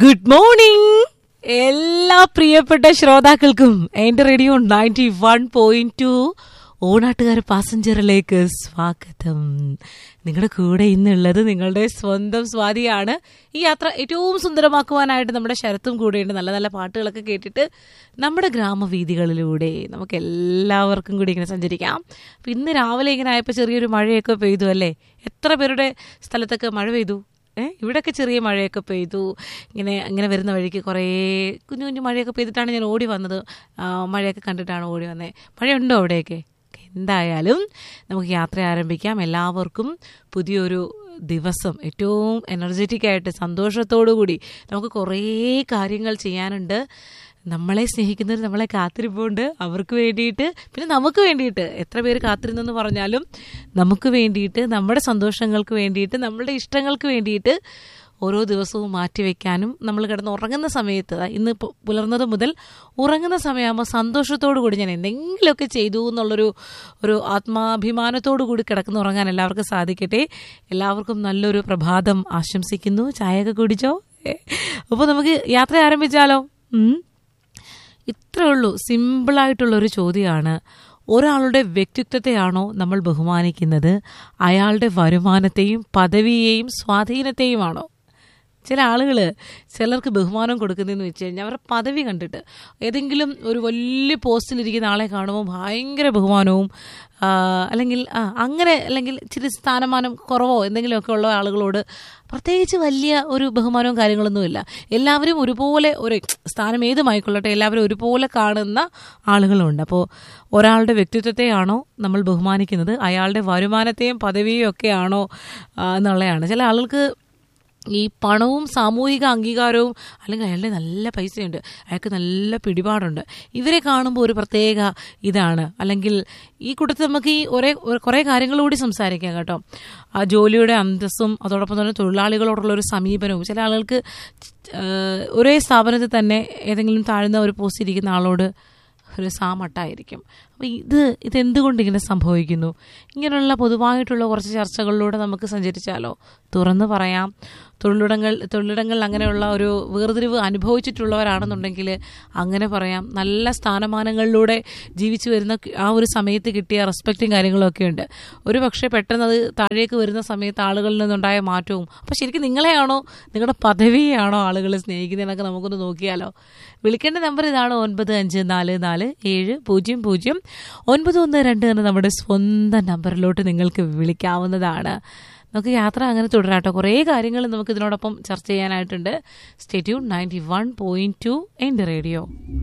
Good morning എല്ലാ പ്രിയപ്പെട്ട ശ്രോതാക്കൾക്കും എന്റെ radio ninety one point two ഓണാട്ടുകാർ പാസഞ്ചറിലേക്ക് സ്വാഗതം നിങ്ങളുടെ കൂടെ ഇന്നുള്ളത് നിങ്ങളുടെ സ്വന്തം സ്വാതിയാണ് ഈ യാത്ര ഏറ്റവും സുന്ദരമാക്കുവാനായിട്ട് നമ്മുടെ ശരത്തും കൂടെയുണ്ട് നല്ല നല്ല പാട്ടുകളൊക്കെ കേട്ടിട്ട് നമ്മുടെ ഗ്രാമവീഥികളിലൂടെ നമുക്ക് എല്ലാവർക്കും കൂടി ഇങ്ങനെ സഞ്ചരിക്കാം അപ്പം ഇന്ന് രാവിലെ ഇങ്ങനെ ആയപ്പോൾ ചെറിയൊരു മഴയൊക്കെ പെയ്തു അല്ലേ എത്ര പേരുടെ സ്ഥലത്തൊക്കെ മഴ പെയ്തു ഏ ഇവിടെയൊക്കെ ചെറിയ മഴയൊക്കെ പെയ്തു ഇങ്ങനെ ഇങ്ങനെ വരുന്ന വഴിക്ക് കുറേ കുഞ്ഞു കുഞ്ഞു മഴയൊക്കെ പെയ്തിട്ടാണ് ഞാൻ ഓടി വന്നത് ആ, മഴയൊക്കെ കണ്ടിട്ടാണ് ഓടി വന്നത് മഴയുണ്ടോ അവിടെയൊക്കെ എന്തായാലും നമുക്ക് യാത്ര ആരംഭിക്കാം എല്ലാവർക്കും പുതിയൊരു ദിവസം ഏറ്റവും എനർജറ്റിക് ആയിട്ട് സന്തോഷത്തോടു കൂടി നമുക്ക് കുറേ കാര്യങ്ങൾ ചെയ്യാനുണ്ട് നമ്മളെ സ്നേഹിക്കുന്നവർ നമ്മളെ കാത്തിരിപ്പുണ്ട് അവർക്ക് വേണ്ടിയിട്ട് പിന്നെ നമുക്ക് വേണ്ടിയിട്ട് എത്ര പേര് കാത്തിരുന്നെന്ന് പറഞ്ഞാലും നമുക്ക് വേണ്ടിയിട്ട് നമ്മുടെ സന്തോഷങ്ങൾക്ക് വേണ്ടിയിട്ട് നമ്മളുടെ ഇഷ്ടങ്ങൾക്ക് വേണ്ടിയിട്ട് ഓരോ ദിവസവും മാറ്റിവെക്കാനും നമ്മൾ കിടന്ന് ഉറങ്ങുന്ന സമയത്ത് ദാ ഇന്ന് ഇപ്പോൾ പുലർന്നത് മുതൽ ഉറങ്ങുന്ന സമയമാകുമ്പോൾ സന്തോഷത്തോടു കൂടി ഞാൻ എന്തെങ്കിലുമൊക്കെ ചെയ്തു എന്നുള്ളൊരു ഒരു ആത്മാഭിമാനത്തോടു കൂടി കിടക്കുന്ന ഉറങ്ങാൻ എല്ലാവർക്കും സാധിക്കട്ടെ എല്ലാവർക്കും നല്ലൊരു പ്രഭാതം ആശംസിക്കുന്നു ചായയൊക്കെ കുടിച്ചോ അപ്പോൾ നമുക്ക് യാത്ര ആരംഭിച്ചാലോ ഉം. ഇത്രേ ഉള്ളൂ സിമ്പിളായിട്ടുള്ള ഒരു ചോദ്യമാണ് ഒരാളുടെ വ്യക്തിത്വത്തെയാണോ നമ്മൾ ബഹുമാനിക്കുന്നത് അയാളുടെ വരുമാനത്തെയും പദവിയെയും സ്വാധീനത്തെയുമാണോ ചില ആളുകൾ ചിലർക്ക് ബഹുമാനം കൊടുക്കുന്നതെന്ന് വെച്ച് കഴിഞ്ഞാൽ അവരുടെ പദവി കണ്ടിട്ട് ഏതെങ്കിലും ഒരു വലിയ പോസ്റ്റിലിരിക്കുന്ന ആളെ കാണുമ്പോൾ ഭയങ്കര ബഹുമാനവും ആ, അല്ലെങ്കിൽ ആ, അങ്ങനെ അല്ലെങ്കിൽ ഇച്ചിരി സ്ഥാനമാനം കുറവോ എന്തെങ്കിലുമൊക്കെ ഉള്ള ആളുകളോട് പ്രത്യേകിച്ച് വലിയ ഒരു ബഹുമാനവും കാര്യങ്ങളൊന്നുമില്ല എല്ലാവരും ഒരുപോലെ ഒരു സ്ഥാനം ഏതുമായിക്കൊള്ളട്ടെ എല്ലാവരും ഒരുപോലെ കാണുന്ന ആളുകളുണ്ട് അപ്പോൾ ഒരാളുടെ വ്യക്തിത്വത്തെയാണോ നമ്മൾ ബഹുമാനിക്കുന്നത് അയാളുടെ വരുമാനത്തെയും പദവിയും ഒക്കെയാണോ ആ, എന്നുള്ളതാണ് ചില ആളുകൾക്ക് ഈ പണവും സാമൂഹിക അംഗീകാരവും അല്ലെങ്കിൽ അയാളുടെ നല്ല പൈസയുണ്ട് അയാൾക്ക് നല്ല പിടിപാടുണ്ട് ഇവരെ കാണുമ്പോൾ ഒരു പ്രത്യേക ഇതാണ് അല്ലെങ്കിൽ ഈ കൂട്ടത്തിൽ നമുക്ക് ഈ ഒരേ കുറേ കാര്യങ്ങൾ കൂടി സംസാരിക്കാം കേട്ടോ ആ ജോലിയുടെ അന്തസ്സും അതോടൊപ്പം തന്നെ തൊഴിലാളികളോടുള്ള ഒരു സമീപനവും ചില ആളുകൾക്ക് ഏഹ്, ഒരേ സ്ഥാപനത്തിൽ തന്നെ ഏതെങ്കിലും താഴ്ന്ന ഒരു പോസ്റ്റ് ഇരിക്കുന്ന ആളോട് ഒരു സാമട്ടായിരിക്കും അപ്പോൾ ഇത് ഇതെന്തുകൊണ്ട് ഇങ്ങനെ സംഭവിക്കുന്നു ഇങ്ങനെയുള്ള പൊതുവായിട്ടുള്ള കുറച്ച് ചർച്ചകളിലൂടെ നമുക്ക് സഞ്ചരിച്ചാലോ തുറന്നു പറയാം തൊഴിലിടങ്ങൾ തൊഴിലിടങ്ങളിൽ അങ്ങനെയുള്ള ഒരു വേർതിരിവ് അനുഭവിച്ചിട്ടുള്ളവരാണെന്നുണ്ടെങ്കിൽ അങ്ങനെ പറയാം നല്ല സ്ഥാനമാനങ്ങളിലൂടെ ജീവിച്ചു വരുന്ന ആ ഒരു സമയത്ത് കിട്ടിയ റെസ്പെക്റ്റും കാര്യങ്ങളൊക്കെ ഉണ്ട് ഒരു പക്ഷേ പെട്ടെന്ന് അത് താഴേക്ക് വരുന്ന സമയത്ത് ആളുകളിൽ നിന്നുണ്ടായ മാറ്റവും അപ്പോൾ ശരിക്കും നിങ്ങളെയാണോ നിങ്ങളുടെ പദവിയെയാണോ ആളുകൾ സ്നേഹിക്കുന്നതെന്നൊക്കെ നമുക്കൊന്ന് നോക്കിയാലോ വിളിക്കേണ്ട നമ്പർ ഇതാണ് ഒൻപത് അഞ്ച് നാല് നാല് ഏഴ് പൂജ്യം പൂജ്യം ഒൻപത് ഒന്ന് രണ്ട് എന്ന നമ്മുടെ സ്വന്തം നമ്പറിലോട്ട് നിങ്ങൾക്ക് വിളിക്കാവുന്നതാണ് നമുക്ക് യാത്ര അങ്ങനെ തുടരാട്ടോ കുറേ കാര്യങ്ങൾ നമുക്ക് ഇതിനോടൊപ്പം ചർച്ച ചെയ്യാനായിട്ടുണ്ട് stay tuned ninety one point two എൻ്റെ റേഡിയോ